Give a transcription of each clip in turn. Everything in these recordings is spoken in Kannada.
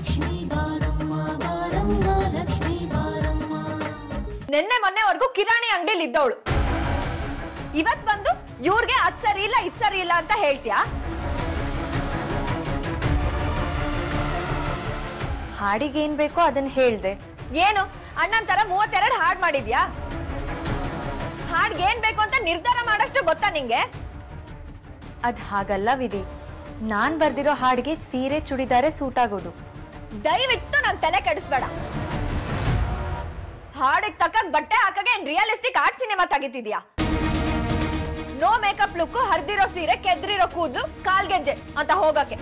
ಲಕ್ಷ್ಮೀ ಬಾರಮ್ಮ ಬಾರಮ್ಮ ಲಕ್ಷ್ಮೀ ಬಾರಮ್ಮ ನಿನ್ನೆ ಮೊನ್ನೆವರೆಗೂ ಕಿರಾಣಿ ಅಂಗಡಿಲಿ ಇದ್ದವಳು ಇವತ್ ಬಂದು ಇವ್ರಿಗೆ ಅದ್ ಸರಿ ಇಲ್ಲ ಇದ್ ಸರಿ ಇಲ್ಲ ಅಂತ ಹೇಳ್ತೀಯಾ ಹಾಡಿಗೆ ಏನ್ ಬೇಕೋ ಅದನ್ನ ಹೇಳ್ದೆ ಏನು ಅಣ್ಣನ್ ತರ ಮೂವತ್ತೆರಡು ಹಾಡ್ ಮಾಡಿದ್ಯಾ ಹಾಡ್ಗೆ ಏನ್ ಬೇಕು ಅಂತ ನಿರ್ಧಾರ ಮಾಡಷ್ಟು ಗೊತ್ತಾ ನಿಂಗೆ ಅದ್ ಹಾಗಲ್ಲ ವಿಧಿ ನಾನ್ ಬರ್ದಿರೋ ಹಾಡಿಗೆ ಸೀರೆ ಚೂಡಿದಾರೆ ಸೂಟ್ ಆಗೋದು ದಯವಿಟ್ಟು ನನ್ ತಲೆ ಕೆಡಿಸ್ಬೇಡ ಹಾಡಿಗೆ ತಕ್ಕ ಬಟ್ಟೆ ಹಾಕಗೆ ಏನ್ ರಿಯಲಿಸ್ಟಿಕ್ ಆರ್ಟ್ ಸಿನಿಮಾ ತೆಗಿತಿದ್ಯಾ ನೋ ಮೇಕಪ್ ಲುಕ್ ಹರಿದಿರೋ ಸೀರೆ ಕೆದ್ರಿರೋ ಕೂದಲು ಕಾಲ್ಗೆಜ್ಜೆ ಅಂತ ಹೋಗಕ್ಕೆ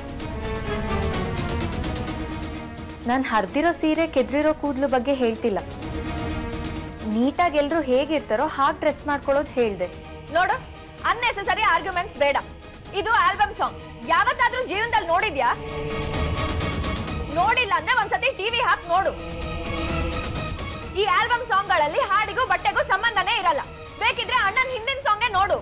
ನಾನ್ ಹರ್ದಿರೋ ಸೀರೆ ಕೆದ್ರಿರೋ ಕೂದ್ಲು ಬಗ್ಗೆ ಹೇಳ್ತಿಲ್ಲ ನೀಟಾಗಿ ಎಲ್ರು ಹೇಗಿರ್ತಾರೋ ಹಾಗೆ ಡ್ರೆಸ್ ಮಾಡ್ಕೊಳ್ಳೋದು ಹೇಳ್ದೆ ನೋಡು ಅನ್ನೆಸೆಸರಿ ಆರ್ಗ್ಯುಮೆಂಟ್ಸ್ ಬೇಡ ಇದು ಆಲ್ಬಮ್ ಸಾಂಗ್ ಯಾವತ್ತಾದ್ರೂ ಜೀವನದಲ್ಲಿ ನೋಡಿದ್ಯಾ ನೋಡಿಲ್ಲ ಅಂದ್ರೆ ಒಂದ್ಸತಿ ಟಿವಿ ಹಾಕಿ ನೋಡು ಈ ಆಲ್ಬಮ್ ಸಾಂಗ್ಗಳಲ್ಲಿ ಹಾಡಿಗೂ ಬಟ್ಟೆಗೂ ಸಂಬಂಧನೇ ಇರಲ್ಲ ಬೇಕಿದ್ರೆ ಅಣ್ಣನ್ ಹಿಂದಿನ ಸಾಂಗೇ ನೋಡು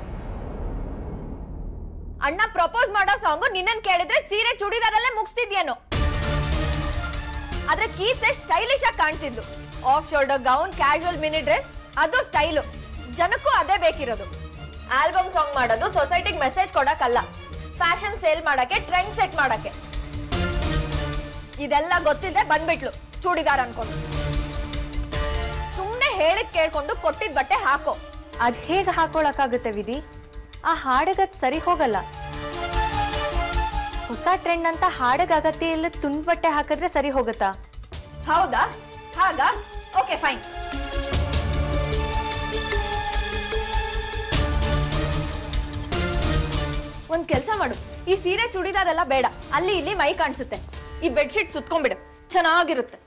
ಅಣ್ಣ ಪ್ರಪೋಸ್ ಮಾಡೋ ಸಾಂಗು ನಿನ್ನನ್ ಕೇಳಿದ್ರೆ ಸೀರೆ ಚೂಡಿದಾರಲ್ಲೇ ಮುಗಿಸ್ತಿದ್ಯೇನೋ ಆದ್ರೆ ಕೀಸೆ ಸ್ಟೈಲಿಶ್ ಆಗಿ ಕಾಣ್ತಿದ್ಲು off shoulder gown casual mini dress ಅದು ಸ್ಟೈಲು ಜನಕ್ಕೂ ಅದೇ ಬೇಕಿರೋದು ಆಲ್ಬಮ್ ಸಾಂಗ್ ಮಾಡೋದು ಸೊಸೈಟಿಗೆ ಮೆಸೇಜ್ ಕೊಡಕ್ಕಲ್ಲ ಫ್ಯಾಷನ್ ಸೇಲ್ ಮಾಡಕ್ಕೆ ಟ್ರೆಂಡ್ ಸೆಟ್ ಮಾಡಕ್ಕೆ ಇದೆಲ್ಲ ಗೊತ್ತಿದ್ದೆ ಬಂದ್ಬಿಟ್ಲು ಚೂಡಿದಾರ್ ಅನ್ಕೊಂಡು ಸುಮ್ನೆ ಹೇಳಿದ್ ಕೇಳ್ಕೊಂಡು ಕೊಟ್ಟಿದ್ ಬಟ್ಟೆ ಹಾಕೋ ಅದ್ ಹೇಗ್ ಹಾಕೊಳಕ್ಕಾಗುತ್ತೆ ವಿಧಿ ಆ ಹಾಡಿಗದ್ ಸರಿ ಹೋಗಲ್ಲ ಹೊಸ ಟ್ರೆಂಡ್ ಅಂತ ಹಾಡಿಗೆ ಅಗತ್ಯ ಇಲ್ಲ ತುಂಡ್ ಬಟ್ಟೆ ಹಾಕಿದ್ರೆ ಸರಿ ಹೋಗುತ್ತಾ ಹೌದಾ ಹಾಗ ಓಕೆ ಫೈನ್ ಒಂದ್ ಕೆಲ್ಸ ಮಾಡು ಈ ಸೀರೆ ಚೂಡಿದಾರೆಲ್ಲ ಬೇಡ ಅಲ್ಲಿ ಇಲ್ಲಿ ಮೈ ಕಾಣಿಸುತ್ತೆ ಈ ಬೆಡ್ಶೀಟ್ ಸುತ್ಕೊಂಡ್ಬಿಡು ಚೆನ್ನಾಗಿರುತ್ತೆ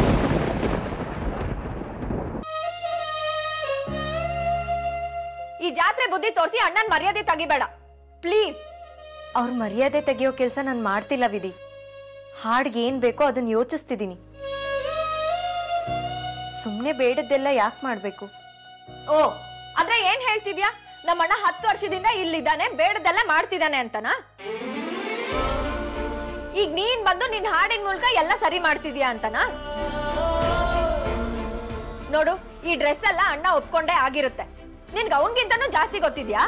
ಈ ಜಾತ್ರೆ ಬುದ್ಧಿ ತೋರಿಸಿ ಅಣ್ಣನ್ ಮರ್ಯಾದೆ ತೆಗಿಬೇಡ ಪ್ಲೀಸ್ ಅವ್ರ ಮರ್ಯಾದೆ ತೆಗಿಯೋ ಕೆಲ್ಸ ನಾನ್ ಮಾಡ್ತಿಲ್ಲ ವಿಧಿ ಹಾಡ್ಗೆ ಏನ್ ಬೇಕೋ ಅದನ್ನ ಯೋಚಿಸ್ತಿದೀನಿ ಸುಮ್ನೆ ಬೇಡದ್ದೆಲ್ಲ ಯಾಕೆ ಮಾಡ್ಬೇಕು ಓ ಆದ್ರೆ ಏನ್ ಹೇಳ್ತಿದ್ಯಾ ನಮ್ಮಣ್ಣ ಹತ್ತು ವರ್ಷದಿಂದ ಇಲ್ಲಿದ್ದಾನೆ ಬೇಡದೆಲ್ಲ ಮಾಡ್ತಿದ್ದಾನೆ ಅಂತನಾ ಈಗ ನೀನ್ ಬಂದು ನಿನ್ ಹಾಡಿನ ಮೂಲಕ ಎಲ್ಲ ಸರಿ ಮಾಡ್ತಿದ್ಯಾ ಅಂತನಾ ನೋಡು ಈ ಡ್ರೆಸ್ ಎಲ್ಲ ಅಣ್ಣ ಒಪ್ಕೊಂಡೇ ಆಗಿರುತ್ತೆ ನಿನ್ಗೆ ಅವನ್ಗಿಂತನೂ ಜಾಸ್ತಿ ಗೊತ್ತಿದ್ಯಾ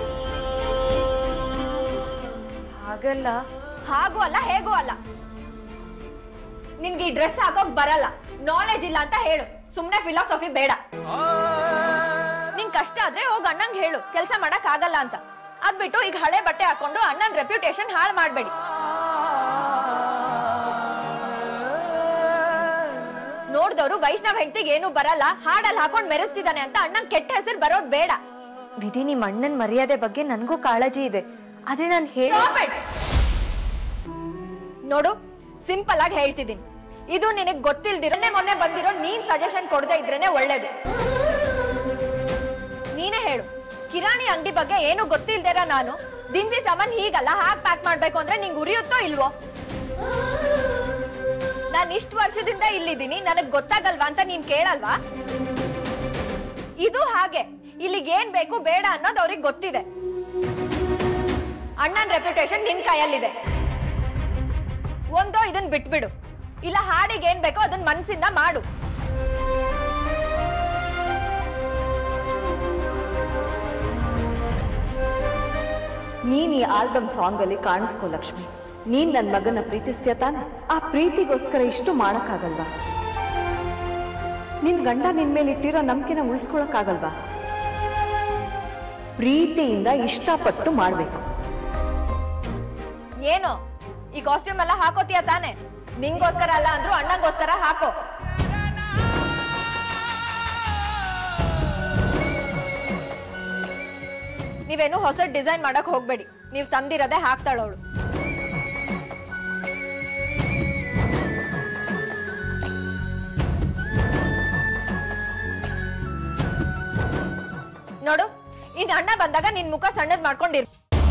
ಹಾಗಲ್ಲ ಹಾಗೂ ಅಲ್ಲ ಹೇಗೂ ಅಲ್ಲ ನಿನ್ಗೆ ಈ ಡ್ರೆಸ್ ಹಾಕೋಕ್ ಬರಲ್ಲ ನಾಲೆಜ್ ಇಲ್ಲ ಅಂತ ಹೇಳು ಸುಮ್ನೆ ಫಿಲಾಸಫಿ ಬೇಡ ನಿನ್ ಕಷ್ಟ ಆದ್ರೆ ಹೋಗ್ ಅಣ್ಣಂಗ್ ಹೇಳು ಕೆಲಸ ಮಾಡಕ್ ಆಗಲ್ಲ ಅಂತ ಅದ್ಬಿಟ್ಟು ಈಗ ಹಳೆ ಬಟ್ಟೆ ಹಾಕೊಂಡು ಅಣ್ಣನ್ ರೆಪ್ಯುಟೇಷನ್ ಹಾಳು ಮಾಡ್ಬೇಡಿ ನೋಡ್ದವ್ರು ವೈಷ್ಣವ್ ಹೆಂಡತಿಗೆ ಏನು ಬರಲ್ಲ ಹಾಡಲ್ಲಿ ಹಾಕೊಂಡ್ ಮೆರೆಸ್ತಿದ್ದಾನೆ ಅಂತ ಅಣ್ಣಂಗ್ ಕೆಟ್ಟ ಹೆಸರು ಬರೋದ್ ಬೇಡ ವಿಧಿ ನಿಮ್ ಅಣ್ಣನ್ ಮರ್ಯಾದೆ ಬಗ್ಗೆ ನನ್ಗೂ ಕಾಳಜಿ ಇದೆ ಆದ್ರೆ ನಾನು ಹೇಳಿ Stop it! ನೋಡು ಸಿಂಪಲ್ ಆಗಿ ಹೇಳ್ತಿದ್ದೀನಿ ಇದು ನಿನಗ್ ಗೊತ್ತಿಲ್ದಿರೋ ಮೊನ್ನೆ ಮೊನ್ನೆ ಬಂದಿರೋ ನೀನ್ ಸಜೆಷನ್ ಕೊಡದೆ ಇದ್ರೇನೆ ಒಳ್ಳೇದು ನೀನೇ ಹೇಳು ಕಿರಾಣಿ ಅಂಗಡಿ ಬಗ್ಗೆ ಏನು ಗೊತ್ತಿಲ್ದಿರ ನಾನು ದಿನಸಿ ಸಾಮಾನ್ ಹೀಗಲ್ಲ ಹಾಕ್ ಪ್ಯಾಕ್ ಮಾಡ್ಬೇಕು ಅಂದ್ರೆ ನಿಂಗ್ ಉರಿಯುತ್ತೋ ಇಲ್ವೋ ನಾನ್ ಇಷ್ಟು ವರ್ಷದಿಂದ ಇಲ್ಲಿದ್ದೀನಿ ನನಗ್ ಗೊತ್ತಾಗಲ್ವಾ ಅಂತ ನೀನ್ ಕೇಳಲ್ವಾ ಇದು ಹಾಗೆ ಇಲ್ಲಿಗೆ ಏನ್ ಬೇಕು ಬೇಡ ಅನ್ನೋದು ಅವ್ರಿಗೆ ಗೊತ್ತಿದೆ ಅಣ್ಣನ್ ರೆಪ್ಯುಟೇಷನ್ ನಿನ್ ಕೈಯಲ್ಲಿದೆ ಒಂದೋ ಇದನ್ ಬಿಟ್ಬಿಡು ಇಲ್ಲ ಹಾಡಿಗೆ ಏನ್ ಬೇಕೋ ಅದನ್ನ ಮನ್ಸಿಂದ ಮಾಡು ನೀನ್ ಈ ಆಲ್ಬಮ್ ಸಾಂಗ್ ಅಲ್ಲಿ ಕಾಣಿಸ್ಕೋ ಲಕ್ಷ್ಮಿ ನೀನ್ ನನ್ ಮಗನ ಪ್ರೀತಿಸ್ತೀಯ ತಾನೆ ಆ ಪ್ರೀತಿಗೋಸ್ಕರ ಇಷ್ಟು ಮಾಡಕ್ಕಾಗಲ್ವಾ ನಿನ್ ಗಂಡ ನಿನ್ ಮೇಲೆ ಇಟ್ಟಿರೋ ನಂಬಿಕೆನ ಉಳಿಸ್ಕೊಳಕ್ಕಾಗಲ್ವಾ ಪ್ರೀತಿಯಿಂದ ಇಷ್ಟಪಟ್ಟು ಮಾಡ್ಬೇಕು ಏನು ಈ ಕಾಸ್ಟ್ಯೂಮ್ ಎಲ್ಲ ಹಾಕೋತೀಯ ತಾನೆ ನಿಂಗೋಸ್ಕರ ಅಲ್ಲ ಅಂದ್ರು ಅಣ್ಣಂಗೋಸ್ಕರ ಹಾಕೋ ನೀವೇನು ಹೊಸ ಡಿಸೈನ್ ಮಾಡಕ್ ಹೋಗ್ಬೇಡಿ ನೀವ್ ತಂದಿರದೆ ಹಾಕ್ತಾಳವಳು ನೋಡು ಇನ್ ಅಣ್ಣ ಬಂದಾಗ ನಿನ್ ಮುಖ ಸಣ್ಣದ್ ಮಾಡ್ಕೊಂಡಿರ್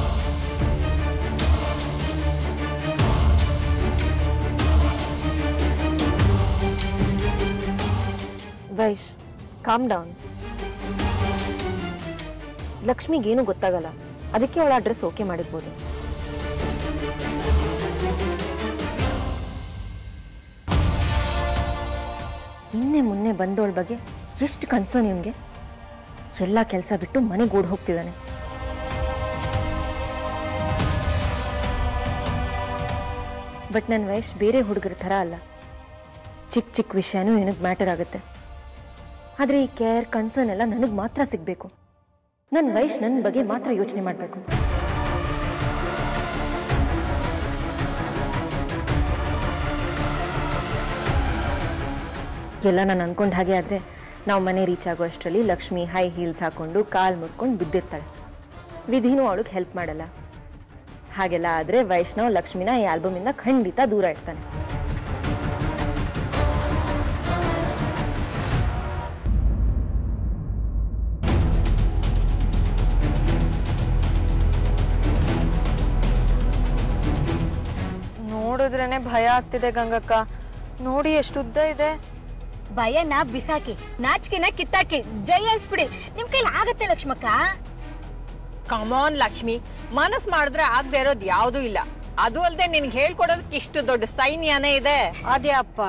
ವೈಶ್ ಕಾಮ್ ಡೌನ್ ಲಕ್ಷ್ಮಿಗೇನು ಗೊತ್ತಾಗಲ್ಲ ಅದಕ್ಕೆ ಅವಳ ಅಡ್ರೆಸ್ ಓಕೆ ಮಾಡಿರ್ಬೋದು ಬಂದೋಳ ಬಗ್ಗೆ ಎಷ್ಟು ಕನ್ಸರ್ನ್ ಇವನಿಗೆ ಎಲ್ಲ ಕೆಲಸ ಬಿಟ್ಟು ಮನೆಗೆ ಓಡ್ ಹೋಗ್ತಿದ್ದಾನೆ ಬಟ್ ನನ್ನ ವಯಸ್ಸು ಬೇರೆ ಹುಡುಗರ ಥರ ಅಲ್ಲ ಚಿಕ್ಕ ಚಿಕ್ಕ ವಿಷಯನೂ ಇವನಿಗೆ ಮ್ಯಾಟರ್ ಆಗುತ್ತೆ ಆದರೆ ಈ ಕೇರ್ ಕನ್ಸರ್ನ್ ಎಲ್ಲ ನನಗೆ ಮಾತ್ರ ಸಿಗಬೇಕು ನನ್ನ ವಯಸ್ಸು ನನ್ನ ಬಗ್ಗೆ ಮಾತ್ರ ಯೋಚನೆ ಮಾಡಬೇಕು ಎಲ್ಲ ನಾನು ಅನ್ಕೊಂಡ ಹಾಗೆ ಆದರೆ ನಾವು ಮನೆ ರೀಚ್ ಆಗೋ ಅಷ್ಟರಲ್ಲಿ ಲಕ್ಷ್ಮಿ ಹೈ ಹೀಲ್ಸ್ ಹಾಕೊಂಡು ಕಾಲು ಮುರ್ಕೊಂಡು ಬಿದ್ದಿರ್ತಾಳೆ ವಿಧಿನೂ ಅವಳಿಗೆ ಹೆಲ್ಪ್ ಮಾಡಲ್ಲ ಹಾಗೆಲ್ಲ ಆದರೆ ವೈಷ್ಣವ್ ಲಕ್ಷ್ಮಿನ ಈ ಆಲ್ಬಮಿಂದ ಖಂಡಿತ ದೂರ ಇಡ್ತಾನೆ ನೋಡಿದ್ರೇನೆ ಭಯ ಆಗ್ತಿದೆ ಗಂಗಕ್ಕ ನೋಡಿ ಎಷ್ಟು ಉದ್ದ ಇದೆ ಭಯನ ಬಿಸಾಕಿ ನಾಚಿಕೆನ ಕಿತ್ತಾಕಿ ಜೈ ಅನ್ಸ್ಬಿಡಿ ನಿಮ್ ಕೈಲಿ ಆಗತ್ತೆ ಲಕ್ಷ್ಮಕ್ಕ ಕಮಾನ್ ಲಕ್ಷ್ಮಿ ಮನಸ್ ಮಾಡಿದ್ರೆ ಆಗದೆ ಇರೋದು ಯಾವ್ದೂ ಇಲ್ಲ ಅದು ಅಲ್ಲದೆ ನಿನ್ಗೆ ಹೇಳ್ಕೊಡೋದಕ್ಕೆ ಇಷ್ಟು ದೊಡ್ಡ ಸೈನ್ಯನೇ ಇದೆ ಅದೇ ಅಪ್ಪ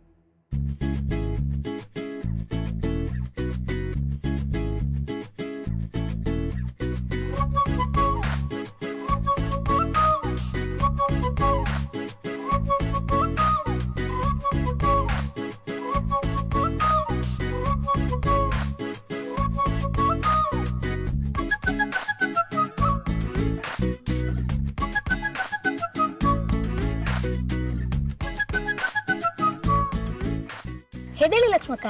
ಹೆದಳಿ ಲಕ್ಷ್ಮಕ್ಕ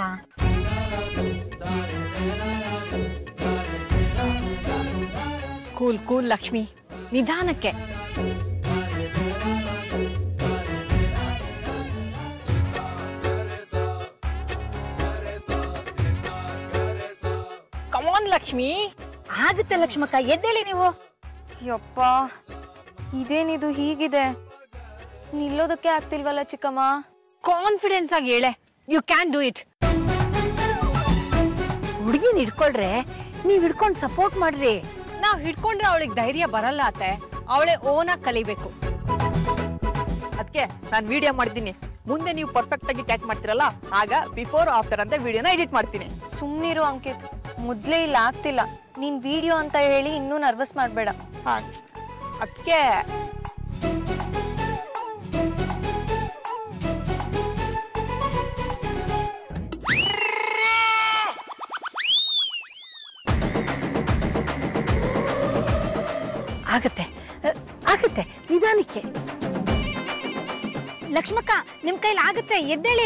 ಕೂಲ್ ಕೂಲ್ ಲಕ್ಷ್ಮಿ ನಿಧಾನಕ್ಕೆ ಕಮಾನ್ ಲಕ್ಷ್ಮಿ ಆಗುತ್ತೆ ಲಕ್ಷ್ಮಕ್ಕ ಎದ್ದೇಳಿ ನೀವು ಯಪ್ಪ ಇದೇನಿದು ಹೀಗಿದೆ ನಿಲ್ಲೋದಕ್ಕೆ ಆಗ್ತಿಲ್ವಲ್ಲ ಚಿಕ್ಕಮ್ಮ ಕಾನ್ಫಿಡೆನ್ಸ್ ಆಗಿ ಹೇಳೆ ಯು ಕ್ಯಾನ್ ಡೂ ಇಟ್ ಹುಡುಗಿನ ಹಿಡ್ಕೊಳ್ರೆ ನೀವ್ ಹಿಡ್ಕೊಂಡ್ ಸಪೋರ್ಟ್ ಮಾಡ್ರಿ ನಾವ್ ಹಿಡ್ಕೊಂಡ್ರೆ ಅವಳಿಗೆ ಧೈರ್ಯ ಬರಲ್ಲ ಅತ್ತೆ ಅವಳೆ ಓನಾಗಿ ಕಲಿಬೇಕು ಅದಕ್ಕೆ ನಾನು ವಿಡಿಯೋ ಮಾಡ್ತೀನಿ ಮುಂದೆ ನೀವು ಪರ್ಫೆಕ್ಟ್ ಆಗಿ ಕ್ಯಾಚ್ ಮಾಡ್ತಿರಲ್ಲ ಆಗ ಬಿಫೋರ್ ಆಫ್ಟರ್ ಅಂತ ವಿಡಿಯೋನ ಎಡಿಟ್ ಮಾಡ್ತೀನಿ ಸುಮ್ಮನಿರು ಅಂಕಿತ್ ಮೊದ್ಲೇ ಇಲ್ಲ ಆಗ್ತಿಲ್ಲ ನೀನ್ ವಿಡಿಯೋ ಅಂತ ಹೇಳಿ ಇನ್ನೂ ನರ್ವಸ್ ಮಾಡಬೇಡ ಅದಕ್ಕೆ ಆಗತ್ತೆ ಅಹ್, ಆಗತ್ತೆ ನಿಧಾನಕ್ಕೆ ಲಕ್ಷ್ಮಕ್ಕ ನಿಮ್ ಕೈಲಿ ಆಗತ್ತೆ ಎದ್ದೇಳಿ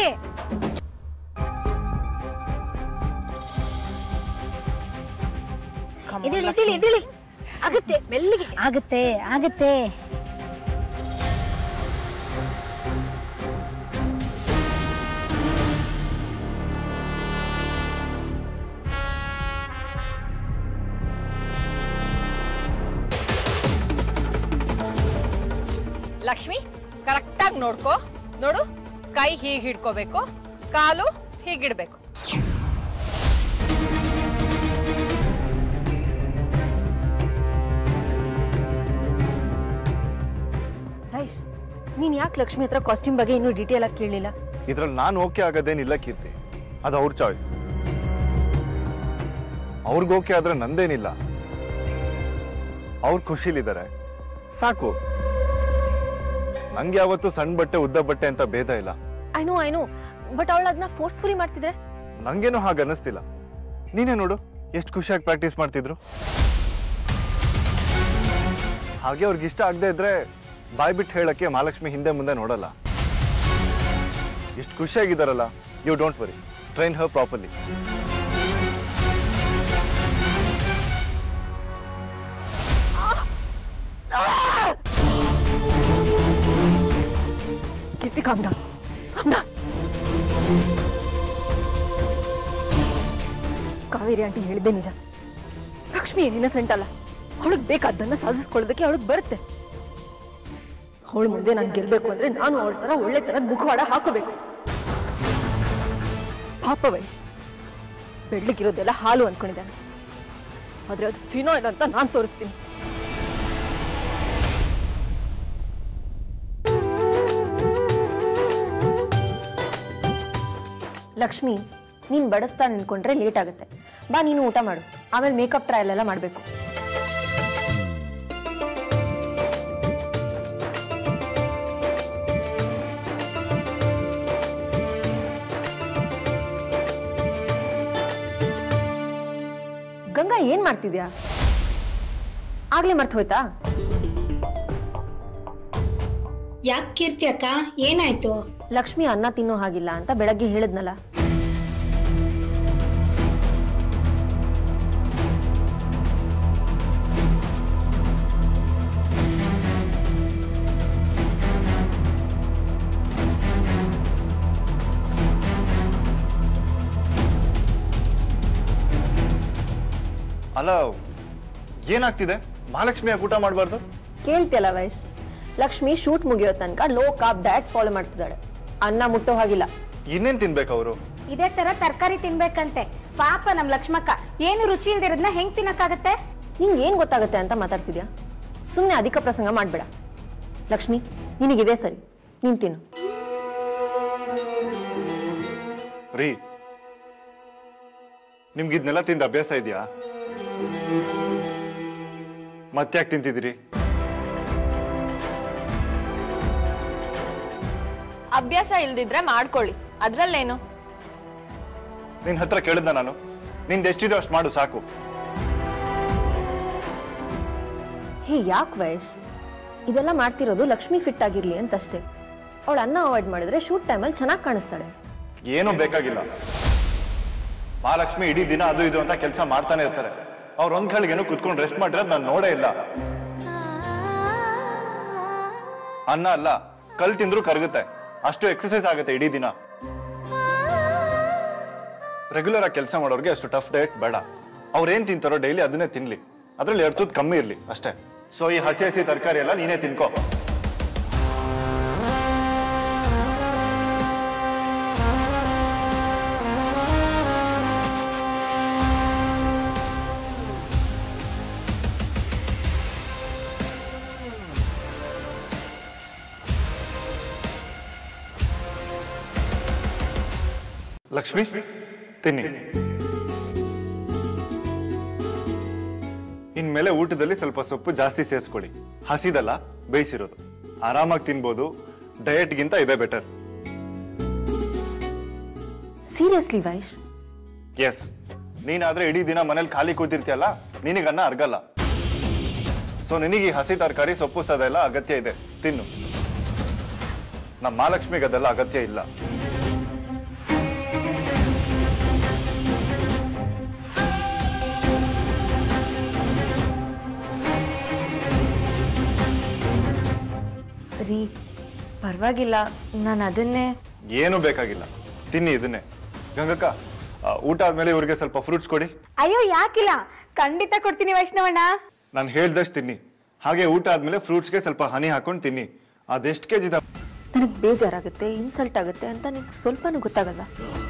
ಎದ್ದೇಳಿ ಎದ್ದೇಳಿ ಎದ್ದೇಳಿ ಆಗತ್ತೆ ಮೆಲ್ಲಿಗೆ ಆಗತ್ತೆ ಆಗತ್ತೆ ಲಕ್ಷ್ಮಿ ಕರೆಕ್ಟಾಗಿ ನೋಡ್ಕೋ ನೋಡು ಕೈ ಹೀಗೆ ಹಿಡ್ಕೋಬೇಕು ಕಾಲು ಹೀಗಿಡ್ಬೇಕು ವೈಶ್ ನೀನು ಯಾಕೆ ಲಕ್ಷ್ಮಿ ಹತ್ರ ಕಾಸ್ಟ್ಯೂಮ್ ಬಗ್ಗೆ ಇನ್ನೂ ಡೀಟೇಲ್ ಆಗಿ ಕೇಳಲಿಲ್ಲ ಇದ್ರಲ್ಲಿ ನಾನು ಓಕೆ ಆಗೋದೇನಿಲ್ಲ ಕೀರ್ತಿ ಅದು ಅವ್ರ ಚಾಯ್ಸ್ ಅವ್ರಿಗೆ ಓಕೆ ಆದ್ರೆ ನಂದೇನಿಲ್ಲ ಅವ್ರು ಖುಷಿಲಿದ್ದಾರೆ ಸಾಕು ನಂಗೆ ಯಾವತ್ತು ಸಣ್ಣ ಬಟ್ಟೆ ಉದ್ದ ಬಟ್ಟೆ ಅಂತ ಭೇದ ಇಲ್ಲ I know I know but ಅವಳು ಅದನ್ನ ಫೋರ್ಸ್ಫುಲಿ ಮಾಡ್ತಿದ್ರೆ ನಂಗೇನು ಹಾಗೆ ಅನ್ನಿಸ್ತಿಲ್ಲ ನೀನೇ ನೋಡು ಎಷ್ಟು ಖುಷಿಯಾಗಿ ಪ್ರಾಕ್ಟೀಸ್ ಮಾಡ್ತಿದ್ರು ಹಾಗೆ ಅವ್ರಿಗೆ ಇಷ್ಟ ಆಗದೆ ಇದ್ರೆ ಬಾಯ್ ಬಿಟ್ಟು ಹೇಳಕ್ಕೆ ಮಹಾಲಕ್ಷ್ಮಿ ಹಿಂದೆ ಮುಂದೆ ನೋಡಲ್ಲ ಎಷ್ಟು ಖುಷಿಯಾಗಿದ್ದಾರಲ್ಲ you don't worry train her properly Keerthi calm down calm down Kaveri aunty ಹೇಳಿದ್ದೆ ನಿಜ ಲಕ್ಷ್ಮಿ ಇನ್ನಸೆಂಟ್ ಅಲ್ಲ ಅವಳಿಗೆ ಬೇಕಾದ್ದನ್ನ ಸಾಧಿಸ್ಕೊಳ್ಳೋದಕ್ಕೆ ಅವಳಿಗೆ ಬರುತ್ತೆ ಅವಳು ಮುಂದೆ ನಾನು ಗೆಲ್ಬೇಕು ಅಂದ್ರೆ ನಾನು ಅವಳ ತರ ಒಳ್ಳೆ ತರ ಮುಖವಾಡ ಹಾಕೋಬೇಕು ಪಾಪ ವೈಶ್ ಬೆಳ್ಳಿಗಿರೋದೆಲ್ಲ ಹಾಲು ಅನ್ಕೊಂಡಿದ್ದಾನೆ ಆದ್ರೆ ಅದು ಫಿನಾಯ್ಲ್ ಅಂತ ನಾನು ತೋರಿಸ್ತೀನಿ ಲಕ್ಷ್ಮಿ ನೀನು ಬಡಿಸ್ತಾ ನಿಂತ್ಕೊಂಡ್ರೆ ಲೇಟ್ ಆಗುತ್ತೆ ಬಾ ನೀನು ಊಟ ಮಾಡು ಆಮೇಲೆ ಮೇಕಪ್ ಟ್ರಯಲ್ ಎಲ್ಲ ಮಾಡಬೇಕು ಗಂಗಾ ಏನ್ ಮಾಡ್ತಿದ್ಯಾ ಆಗ್ಲೇ ಮರ್ತು ಹೋಯ್ತಾ ಯಾಕೆ ಕೀರ್ತಿ ಅಕ್ಕ ಏನಾಯ್ತು ಲಕ್ಷ್ಮಿ ಅನ್ನ ತಿನ್ನೋ ಹಾಗಿಲ್ಲ ಅಂತ ಬೆಳಗ್ಗೆ ಹೇಳಿದ್ನಲ್ಲ ಅಲ್ಲ ಏನಾಗ್ತಿದೆ ಮಹಾಲಕ್ಷ್ಮಿ ಯಾಕೆ ಊಟ ಮಾಡಬಾರ್ದು ಕೇಳ್ತಿಯಲ್ಲ ವಯಸ್ ಲಕ್ಷ್ಮಿ ಶೂಟ್ ಮುಗಿಯೋ ತನಕ ಲೋ ಕಾಪ್ ಡಯಟ್ ಫಾಲೋ ಮಾಡ್ತಿದ್ದಾಳೆ ಅನ್ನ ಮುಟ್ಟೋ ಹಾಗಿಲ್ಲ ಇನ್ನೇನ್ ತಿನ್ಬೇಕು ಅವರು ಇದೇ ತರ ತರಕಾರಿ ತಿನ್ಬೇಕಂತೆ ಪಾಪ ನಮ್ ಲಕ್ಷ್ಮಕ್ಕ ಏನು ರುಚಿ ಇಲ್ದಿರೋದ್ನ ಹೆಂಗ್ ತಿನ್ನಕ್ಕಾಗತ್ತೆ ನಿಂಗೆ ಏನ್ ಗೊತ್ತಾಗುತ್ತೆ ಅಂತ ಮಾತಾಡ್ತಿದ್ಯಾ ಸುಮ್ಮನೆ ಅಧಿಕ ಪ್ರಸಂಗ ಮಾಡ್ಬೇಡ ಲಕ್ಷ್ಮಿ ನಿನಗಿದೆ ಸರಿ ನೀನ್ ತಿನ್ನು ರೀ ನಿಮ್ಗೆ ಇದನ್ನೆಲ್ಲ ತಿಂದ ಅಭ್ಯಾಸ ಇದೆಯಾ ಮತ್ತ್ಯಾಕೆ ತಿಂತಿದ್ದೀರಿ ಅಭ್ಯಾಸ ಇಲ್ದಿದ್ರೆ ಮಾಡ್ಕೊಳ್ಳಿ ಅದ್ರಲ್ಲೇನು ನಿನ್ ಹತ್ರ ಕೇಳಿದ್ನ ನಾನು ನಿಂದ ಎಷ್ಟಿದೆ ಅಷ್ಟು ಮಾಡು ಸಾಕು ಹೇ ಯಾಕೆ ವಯಸ್ ಇದೆಲ್ಲ ಮಾಡ್ತಿರೋದು ಲಕ್ಷ್ಮಿ ಫಿಟ್ ಆಗಿರ್ಲಿ ಅಂತಷ್ಟೇ ಅವಳು ಅನ್ನ ಅವಾಯ್ಡ್ ಮಾಡಿದ್ರೆ ಶೂಟ್ ಟೈಮಲ್ಲಿ ಚೆನ್ನಾಗಿ ಕಾಣಿಸ್ತಾಳೆ ಏನೂ ಬೇಕಾಗಿಲ್ಲ ಮಹಾಲಕ್ಷ್ಮಿ ಇಡೀ ದಿನ ಅದು ಇದು ಅಂತ ಕೆಲಸ ಮಾಡ್ತಾನೆ ಇರ್ತಾರೆ ಅವ್ರ ಒಂದ್ ಗಳಿಗೇನು ಕುತ್ಕೊಂಡು ರೆಸ್ಟ್ ಮಾಡಿರೋದು ನಾನು ನೋಡೇ ಇಲ್ಲ ಅನ್ನ ಅಲ್ಲ ಕಲ್ ತಿಂದ್ರು ಕರಗುತ್ತೆ ಅಷ್ಟು ಎಕ್ಸರ್ಸೈಸ್ ಆಗುತ್ತೆ ಇಡೀ ದಿನ ರೆಗ್ಯುಲರ್ ಆಗಿ ಕೆಲಸ ಮಾಡೋರ್ಗೆ ಅಷ್ಟು ಟಫ್ ಡಯಟ್ ಬೇಡ ಅವ್ರು ಏನ್ ತಿಂತಾರೋ ಡೈಲಿ ಅದನ್ನೇ ತಿನ್ಲಿ ಅದ್ರಲ್ಲಿ ಎರಡು ತುತ್ತು ಕಮ್ಮಿ ಇರ್ಲಿ ಅಷ್ಟೇ ಸೊ ಈ ಹಸಿ ಹಸಿ ತರಕಾರಿ ಎಲ್ಲ ನೀನೇ ತಿನ್ಕೋ ಲಕ್ಷ್ಮಿ ತಿನ್ನಿ ಇನ್ಮೇಲೆ ಊಟದಲ್ಲಿ ಸ್ವಲ್ಪ ಸೊಪ್ಪು ಜಾಸ್ತಿ ಸೇರಿಸ್ಕೊಳ್ಳಿ ಹಸಿದಲ್ಲ ಬೇಯಿಸಿರೋದು ಆರಾಮಾಗಿ ತಿನ್ಬೋದು ಡಯಟ್ಗಿಂತ ಇದೇ ಬೆಟರ್ ಸೀರಿಯಸ್ಲಿ ವೈಶ್ ಎಸ್ ನೀನಾದ್ರೆ ಇಡೀ ದಿನ ಮನೇಲಿ ಖಾಲಿ ಕೂತಿರ್ತೀಯಲ್ಲ ನಿನಗನ್ನ ಅರ್ಗಲ್ಲ ಸೊ ನಿನಗೆ ಈ ಹಸಿ ತರಕಾರಿ ಸೊಪ್ಪು ಸದೆಲ್ಲ ಅಗತ್ಯ ಇದೆ ತಿನ್ನು ನಮ್ಮ ಮಹಾಲಕ್ಷ್ಮಿಗೆ ಅದೆಲ್ಲ ಅಗತ್ಯ ಇಲ್ಲ ರೀ ಪರವಾಗಿಲ್ಲ ನಾನು ಅದನ್ನೇ ಏನೂ ಬೇಕಾಗಿಲ್ಲ ತಿನ್ನಿ ಇದನ್ನೇ ಗಂಗಕ್ಕ ಆ, ಊಟ ಆದ್ಮೇಲೆ ಇವ್ರಿಗೆ ಸ್ವಲ್ಪ ಫ್ರೂಟ್ಸ್ ಕೊಡಿ ಅಯ್ಯೋ ಯಾಕಿಲ್ಲ ಖಂಡಿತ ಕೊಡ್ತೀನಿ ವೈಷ್ಣವಣ್ಣ ನಾನು ಹೇಳ್ದಷ್ಟು ತಿನ್ನಿ ಹಾಗೆ ಊಟ ಆದ್ಮೇಲೆ ಫ್ರೂಟ್ಸ್ಗೆ ಸ್ವಲ್ಪ ಹನಿ ಹಾಕೊಂಡು ತಿನ್ನಿ ಅದೆಷ್ಟು ಕೆ ಜಿ ನನಗೆ ಬೇಜಾರಾಗುತ್ತೆ ಇನ್ಸಲ್ಟ್ ಆಗುತ್ತೆ ಅಂತ ನಿಂಗೆ ಸ್ವಲ್ಪನೂ ಗೊತ್ತಾಗಲ್ಲ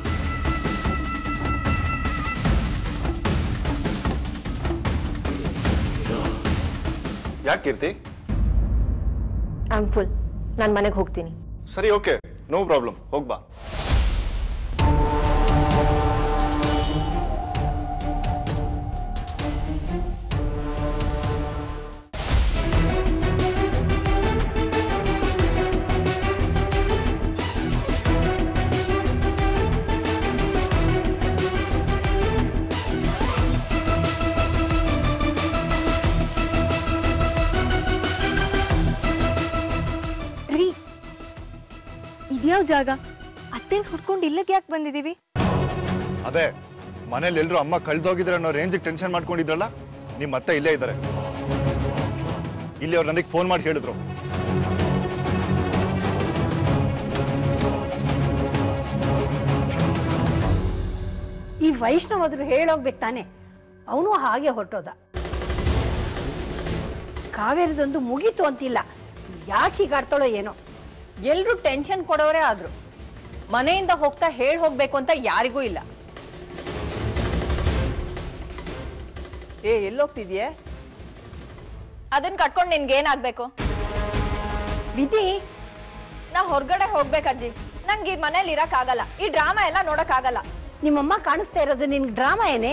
ಯಾಕೆ ಕೀರ್ತಿ ಐ ಆಮ್ ಫುಲ್ ನಾನು ಮನೆಗೆ ಹೋಗ್ತೀನಿ ಸರಿ ಓಕೆ ನೋ ಪ್ರಾಬ್ಲಮ್ ಹೋಗ್ಬಾ ರೀ ಇದ್ಯಾವ ಜಾಗ ಅತ್ತೇನ್ ಹುಡ್ಕೊಂಡು ಇಲ್ಲಿಗೆ ಯಾಕೆ ಬಂದಿದೀವಿ ಅದೇ ಮನೇಲಿ ಎಲ್ರು ಅಮ್ಮ ಕಳ್ದೋಗಿದ್ರೆ ಅನ್ನೋ ರೇಂಜಿಗೆ ಟೆನ್ಷನ್ ಮಾಡ್ಕೊಂಡಿದ್ರಲ್ಲ ನಿಮ್ಮ ಅತ್ತೆ ಇಲ್ಲೇ ಇದ್ದಾರೆ ಇಲ್ಲಿ ಅವ್ರು ನನಗೆ ಫೋನ್ ಮಾಡಿ ಹೇಳಿದ್ರು ಈ ವೈಷ್ಣವಾದ್ರು ಹೇಳೋಗ್ಬೇಕು ತಾನೆ ಅವನು ಹಾಗೆ ಹೊರಟೋದ ಕಾವೇರಿದೊಂದು ಮುಗೀತು ಅಂತಿಲ್ಲ ಯಾಕೆ ಹೀಗಾಡ್ತಾಳೋ ಏನೋ ಎಲ್ರು ಟೆನ್ಷನ್ ಕೊಡೋರೇ ಆದ್ರು ಮನೆಯಿಂದ ಹೋಗ್ತಾ ಹೇಳ್ ಹೋಗ್ಬೇಕು ಅಂತ ಯಾರಿಗೂ ಇಲ್ಲ ಏ ಎಲ್ಲೋಗ್ತಿದ್ಯೆ ಅದನ್ನ ಕಟ್ಕೊಂಡು ನಿನ್ಗೇನಾಗ್ಬೇಕು ವಿಧಿ ನಾ ಹೊರಗಡೆ ಹೋಗ್ಬೇಕಜ್ಜಿ ನಂಗೆ ಈ ಮನೇಲಿ ಇರಕ್ ಆಗಲ್ಲ ಈ ಡ್ರಾಮಾ ಎಲ್ಲ ನೋಡಕ್ ಆಗಲ್ಲ ನಿಮ್ಮಮ್ಮ ಕಾಣಿಸ್ತಾ ಇರೋದು ನಿನ್ಗೆ ಡ್ರಾಮಾ ಏನೇ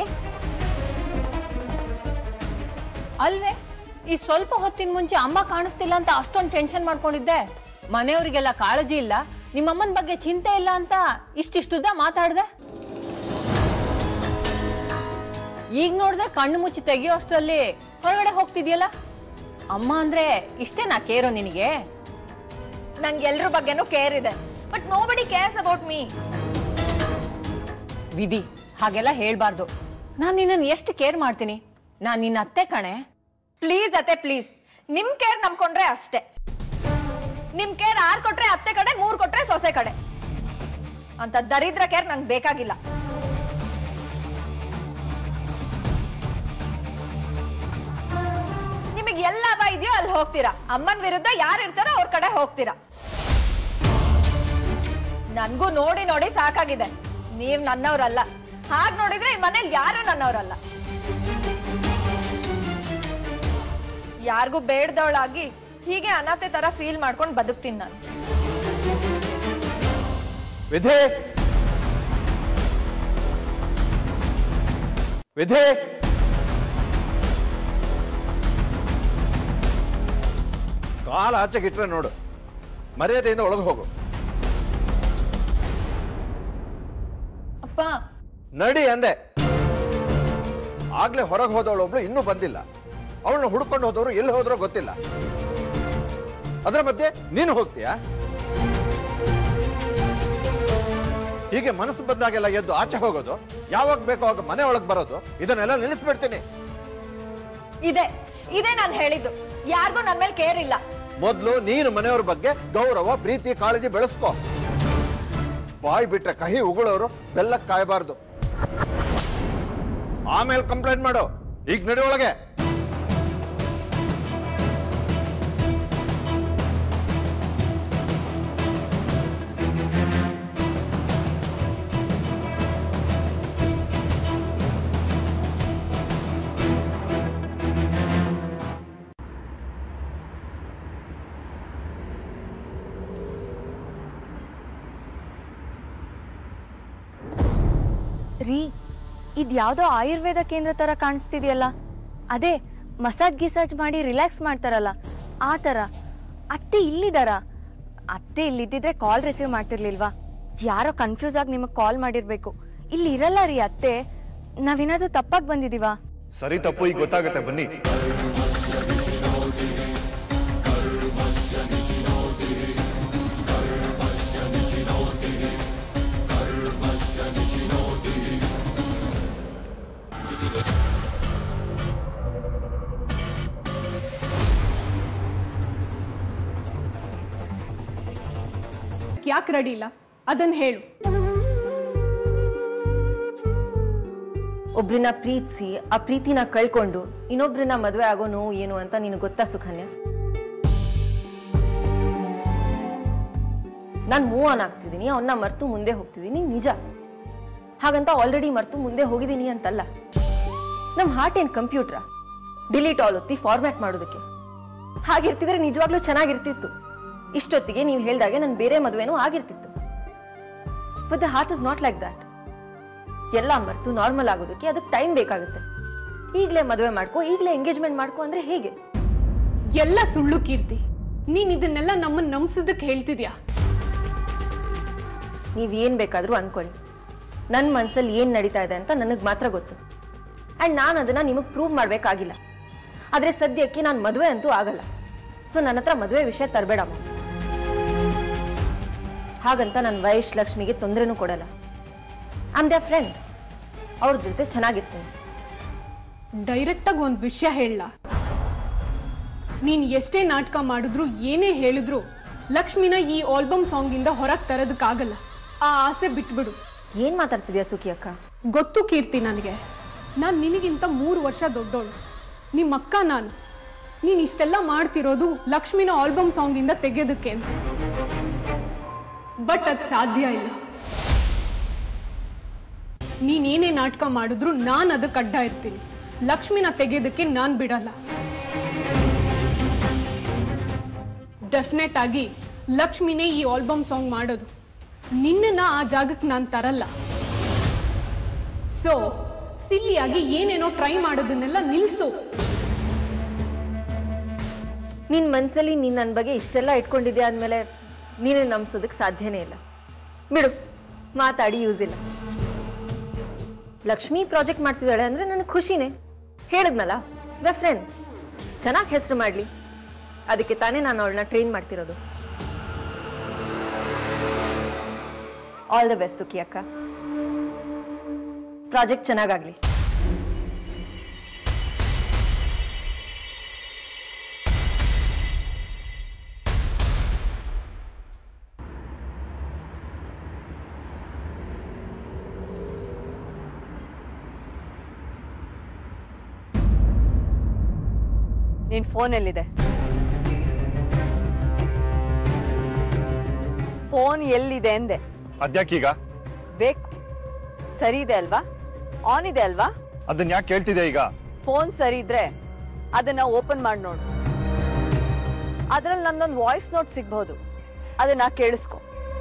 ಅಲ್ವೇ ಈ ಸ್ವಲ್ಪ ಹೊತ್ತಿನ ಮುಂಚೆ ಅಮ್ಮ ಕಾಣಿಸ್ತಿಲ್ಲ ಅಂತ ಅಷ್ಟೊಂದು ಟೆನ್ಷನ್ ಮಾಡ್ಕೊಂಡಿದ್ದೆ ಮನೆಯವರಿಗೆಲ್ಲ ಕಾಳಜಿ ಇಲ್ಲ ನಿಮ್ಮಮ್ಮನ ಬಗ್ಗೆ ಚಿಂತೆ ಇಲ್ಲ ಅಂತ ಇಷ್ಟಿಷ್ಟುದ್ದ ಮಾತಾಡ್ದೆ ಈಗ ನೋಡಿದ್ರೆ ಕಣ್ಣು ಮುಚ್ಚಿ ತೆಗಿಯೋ ಅಷ್ಟರಲ್ಲಿ ಹೊರಗಡೆ ಹೋಗ್ತಿದ್ಯಲ್ಲ ಅಮ್ಮ ಅಂದ್ರೆ ಇಷ್ಟೇ ನಾ ಕೇರೋ ನಿನಗೆ ನಂಗೆ ಎಲ್ರ ಬಗ್ಗೆನೂ ಕೇರ್ ಇದೆ but nobody cares about me ವಿಧಿ ಹಾಗೆಲ್ಲ ಹೇಳ್ಬಾರ್ದು ನಾನು ನಿನ್ನನ್ನು ಎಷ್ಟು ಕೇರ್ ಮಾಡ್ತೀನಿ ನಾನು ನಿನ್ನ ಅತ್ತೆ ಕಣೆ ಪ್ಲೀಸ್ ಅತ್ತೆ ಪ್ಲೀಸ್ ನಿಮ್ ಕೇರ್ ನಂಬ್ಕೊಂಡ್ರೆ ಅಷ್ಟೇ ನಿಮ್ ಕೇರ್ ಆರ್ ಕೊಟ್ರೆ ಅತ್ತೆ ಕಡೆ ಮೂರ್ ಕೊಟ್ರೆ ಸೊಸೆ ಕಡೆ ಅಂತ ದರಿದ್ರ ಕೇರ್ ನಂಗೆ ಬೇಕಾಗಿಲ್ಲ ನಿಮಗೆ ಎಲ್ಲ ಲಾಭ ಇದೆಯೋ ಅಲ್ಲಿ ಹೋಗ್ತೀರಾ ಅಮ್ಮನ ವಿರುದ್ಧ ಯಾರು ಇರ್ತಾರೋ ಅವ್ರ ಕಡೆ ಹೋಗ್ತೀರಾ ನನ್ಗೂ ನೋಡಿ ನೋಡಿ ಸಾಕಾಗಿದೆ ನೀವ್ ನನ್ನವ್ರಲ್ಲ ಹಾಗ್ ನೋಡಿದ್ರೆ ಈ ಮನೇಲಿ ಯಾರು ನನ್ನವ್ರಲ್ಲ ಯಾರಿಗೂ ಬೇಡ್ದವಳಾಗಿ ಹೀಗೆ ಅನಾಥೆ ತರ ಫೀಲ್ ಮಾಡ್ಕೊಂಡು ಬದುಕ್ತೀನಿ ನಾನು ವಿಧಿ ವಿಧಿ ಕಾಲ ಆಚೆಗಿಟ್ರೆ ನೋಡು ಮರ್ಯಾದೆಯಿಂದ ಒಳಗೆ ಹೋಗು ಅಪ್ಪ ನಡಿ ಅಂದೆ ಆಗ್ಲೇ ಹೊರಗೆ ಹೋದವಳೊಬ್ಳು ಇನ್ನೂ ಬಂದಿಲ್ಲ ಅವಳನ್ನ ಹುಡ್ಕೊಂಡು ಹೋದವರು ಎಲ್ಲಿ ಹೋದ್ರೋ ಗೊತ್ತಿಲ್ಲ ಅದರ ಮಧ್ಯೆ ನೀನು ಹೋಗ್ತೀಯಾ ಹೀಗೆ ಮನಸ್ಸು ಬಂದಾಗೆಲ್ಲ ಎದ್ದು ಆಚೆ ಹೋಗೋದು ಯಾವಾಗ ಬೇಕೋ ಆಗ ಮನೆ ಒಳಗೆ ಬರೋದು ಇದನ್ನೆಲ್ಲ ನಿಲ್ಲಿಸ್ಬಿಡ್ತೀನಿ ಇದೆ ಇದೇ ನಾನು ಹೇಳಿದ್ದು ಯಾರಿಗೂ ನನ್ ಮೇಲೆ ಕೇರ್ ಇಲ್ಲ ಮೊದಲು ನೀನು ಮನೆಯವ್ರ ಬಗ್ಗೆ ಗೌರವ ಪ್ರೀತಿ ಕಾಳಜಿ ಬೆಳೆಸ್ಕೋ ಬಾಯಿ ಬಿಟ್ರೆ ಕಹಿ ಉಗುಳೋರು ಬೆಲ್ಲಕ್ ಕಾಯಬಾರ್ದು ಆಮೇಲೆ ಕಂಪ್ಲೇಂಟ್ ಮಾಡು ಈಗ ನಡಿ ಒಳಗೆ ರೀ ಇದ್ಯಾವುದೋ ಆಯುರ್ವೇದ ಕೇಂದ್ರ ಥರ ಕಾಣಿಸ್ತಿದೆಯಲ್ಲ ಅದೇ ಮಸಾಜ್ ಗಿಸಾಜ್ ಮಾಡಿ ರಿಲ್ಯಾಕ್ಸ್ ಮಾಡ್ತಾರಲ್ಲ ಆ ಥರ ಅತ್ತೆ ಇಲ್ಲಿದಾರ ಅತ್ತೆ ಇಲ್ಲಿದ್ದಿದ್ರೆ ಕಾಲ್ ರಿಸೀವ್ ಮಾಡ್ತಿರ್ಲಿಲ್ವಾ ಯಾರೋ ಕನ್ಫ್ಯೂಸ್ ಆಗಿ ನಿಮಗೆ ಕಾಲ್ ಮಾಡಿರ್ಬೇಕು ಇಲ್ಲಿ ಇರಲ್ಲ ರೀ ಅತ್ತೆ ನಾವೇನಾದ್ರೂ ತಪ್ಪಾಗಿ ಬಂದಿದೀವಾ ಸರಿ ತಪ್ಪು ಈಗ ಗೊತ್ತಾಗತ್ತೆ ಬನ್ನಿ ಯಾಕೆ ರೆಡಿ ಇಲ್ಲ ಅದನ್ನ ಹೇಳು ಒಬ್ರನ್ನ ಪ್ರೀತಿಸಿ ಆ ಪ್ರೀತಿನ ಕಳ್ಕೊಂಡು ಇನ್ನೊಬ್ರನ್ನ ಮದುವೆ ಆಗೋ ನೋವು ಏನು ಅಂತ ನಿನಗೆ ಗೊತ್ತಾ ಸುಕನ್ಯಾ ನಾನು ಮೂವ್ ಆನ್ ಆಗ್ತಿದ್ದೀನಿ ಅವನ್ನ ಮರ್ತು ಮುಂದೆ ಹೋಗ್ತಿದ್ದೀನಿ ನಿಜ ಹಾಗಂತ ಆಲ್ರೆಡಿ ಮರ್ತು ಮುಂದೆ ಹೋಗಿದ್ದೀನಿ ಅಂತಲ್ಲ ನಮ್ಮ ಹಾರ್ಟ್ ಏನ್ ಕಂಪ್ಯೂಟ್ರಾ ಡಿಲೀಟ್ ಆಲ್ ಒತ್ತಿ ಫಾರ್ಮ್ಯಾಟ್ ಮಾಡೋದಕ್ಕೆ ಹಾಗಿರ್ತಿದ್ರೆ ನಿಜವಾಗ್ಲೂ ಚೆನ್ನಾಗಿರ್ತಿತ್ತು ಇಷ್ಟೊತ್ತಿಗೆ ನೀವು ಹೇಳ್ದಾಗೆ ನಾನು ಬೇರೆ ಮದುವೆನೂ ಆಗಿರ್ತಿತ್ತು but the heart is not like that ಎಲ್ಲ ಮರ್ತು ನಾರ್ಮಲ್ ಆಗೋದಕ್ಕೆ ಅದಕ್ಕೆ ಟೈಮ್ ಬೇಕಾಗುತ್ತೆ ಈಗಲೇ ಮದುವೆ ಮಾಡ್ಕೋ ಈಗಲೇ ಎಂಗೇಜ್ಮೆಂಟ್ ಮಾಡ್ಕೋ ಅಂದ್ರೆ ಹೇಗೆ ಎಲ್ಲ ಸುಳ್ಳು ಕೀರ್ತಿ ನೀನ್ ಇದನ್ನೆಲ್ಲ ನಮ್ಮನ್ನ ನಂಬಿಸೋದಕ್ಕೆ ಹೇಳ್ತಿದ್ಯಾ ನೀವ್ ಏನ್ ಬೇಕಾದ್ರೂ ಅನ್ಕೊಳ್ಳಿ ನನ್ನ ಮನ್ಸಲ್ಲಿ ಏನ್ ನಡೀತಾ ಇದೆ ಅಂತ ನನಗೆ ಮಾತ್ರ ಗೊತ್ತು ಅಂಡ್ ನಾನು ಅದನ್ನ ನಿಮಗೆ ಪ್ರೂವ್ ಮಾಡ್ಬೇಕಾಗಿಲ್ಲ ಆದ್ರೆ ಸದ್ಯಕ್ಕೆ ನಾನು ಮದುವೆ ಅಂತೂ ಆಗಲ್ಲ ಸೊ ನನ್ನ ಹತ್ರ ಮದುವೆ ವಿಷಯ ತರಬೇಡಮ್ಮ ಹಾಗಂತ ನನ್ನ ವಯಸ್ ಲಕ್ಷ್ಮಿಗೆ ತೊಂದರೆನೂ ಕೊಡಲ್ಲ ಆಮ್ ದ ಫ್ರೆಂಡ್ ಅವ್ರ ಜೊತೆ ಚೆನ್ನಾಗಿರ್ತೀನಿ ಡೈರೆಕ್ಟಾಗಿ ಒಂದು ವಿಷಯ ಹೇಳ ನೀನ್ ಎಷ್ಟೇ ನಾಟಕ ಮಾಡಿದ್ರು ಏನೇ ಹೇಳಿದ್ರು ಲಕ್ಷ್ಮಿನ ಈ ಆಲ್ಬಮ್ ಸಾಂಗಿಂದ ಹೊರಗೆ ತರೋದಕ್ಕಾಗಲ್ಲ ಆ ಆಸೆ ಬಿಟ್ಬಿಡು ಏನ್ ಮಾತಾಡ್ತಿದ್ಯಾ ಸುಖಿ ಅಕ್ಕ ಗೊತ್ತು ಕೀರ್ತಿ ನನಗೆ ನಾನು ನಿನಗಿಂತ ಮೂರು ವರ್ಷ ದೊಡ್ಡೋಳು ನಿಮ್ಮ ಅಕ್ಕ ನಾನು ನೀನು ಇಷ್ಟೆಲ್ಲ ಮಾಡ್ತಿರೋದು ಲಕ್ಷ್ಮಿನ ಆಲ್ಬಮ್ ಸಾಂಗಿಂದ ತೆಗೆಯೋದಕ್ಕೆ ಅಂತ ಬಟ್ ಅದು ಸಾಧ್ಯ ಇಲ್ಲ ನೀನೇನೇ ನಾಟಕ ಮಾಡಿದ್ರು ನಾನು ಅದಕ್ಕೆ ಅಡ್ಡ ಇರ್ತೀನಿ ಲಕ್ಷ್ಮಿನ ತೆಗೆಯೋದಕ್ಕೆ ನಾನು ಬಿಡಲ್ಲ ಡೆಫಿನೆಟ್ ಆಗಿ ಲಕ್ಷ್ಮಿನೇ ಈ ಆಲ್ಬಮ್ ಸಾಂಗ್ ಮಾಡೋದು ನಿನ್ನನ್ನ ಆ ಜಾಗಕ್ಕೆ ನಾನು ತರಲ್ಲ ಸೊ ಸಿಲ್ಲಿಯಾಗಿ ಏನೇನೋ ಟ್ರೈ ಮಾಡೋದನ್ನೆಲ್ಲ ನಿಲ್ಸು ನಿನ್ನ ಮನಸ್ಸಲ್ಲಿ ನೀನು ನನ್ನ ಬಗ್ಗೆ ಇಷ್ಟೆಲ್ಲ ಇಟ್ಕೊಂಡಿದ್ಯಾ ಅಂದಮೇಲೆ ನೀನೇ ನಂಬಿಸೋದಕ್ಕೆ ಸಾಧ್ಯನೇ ಇಲ್ಲ ಬಿಡು ಮಾತಾಡಿ ಯೂಸ್ ಇಲ್ಲ ಲಕ್ಷ್ಮಿ ಪ್ರಾಜೆಕ್ಟ್ ಮಾಡ್ತಿದ್ದಾಳೆ ಅಂದರೆ ನನಗೆ ಖುಷಿನೇ ಹೇಳಿದ್ನಲ್ಲ ರೆಫರೆನ್ಸ್ ಚೆನ್ನಾಗಿ ಹೆಸರು ಮಾಡಲಿ ಅದಕ್ಕೆ ತಾನೇ ನಾನು ಅವಳನ್ನ ಟ್ರೈನ್ ಮಾಡ್ತಿರೋದು ಆಲ್ ದ ಬೆಸ್ಟ್ ಸುಖಿ ಅಕ್ಕ ಪ್ರಾಜೆಕ್ಟ್ ಚೆನ್ನಾಗಾಗ್ಲಿ ನಿನ್ ಫೋನ್ ಎಲ್ಲಿದೆ ಫೋನ್ ಎಲ್ಲಿದೆ ಅಂದೆ ಅದ್ಯಾಕೀಗ ಬೇಕು ಸರಿ ಇದೆ ಅಲ್ವಾ ಆನ್ ಇದೆ ಅಲ್ವಾ ಅದನ್ನ ಯಾಕೆ ಕೇಳ್ತಿದೆ ಈಗ ಫೋನ್ ಸರಿ ಇದ್ರೆ ಅದನ್ನ ಓಪನ್ ಮಾಡಿ ನೋಡು ಅದ್ರಲ್ಲಿ ನಂದೊಂದು ವಾಯ್ಸ್ ನೋಟ್ ಸಿಗ್ಬಹುದು ಅದನ್ನ ಕೇಳಿಸ್ಕೊ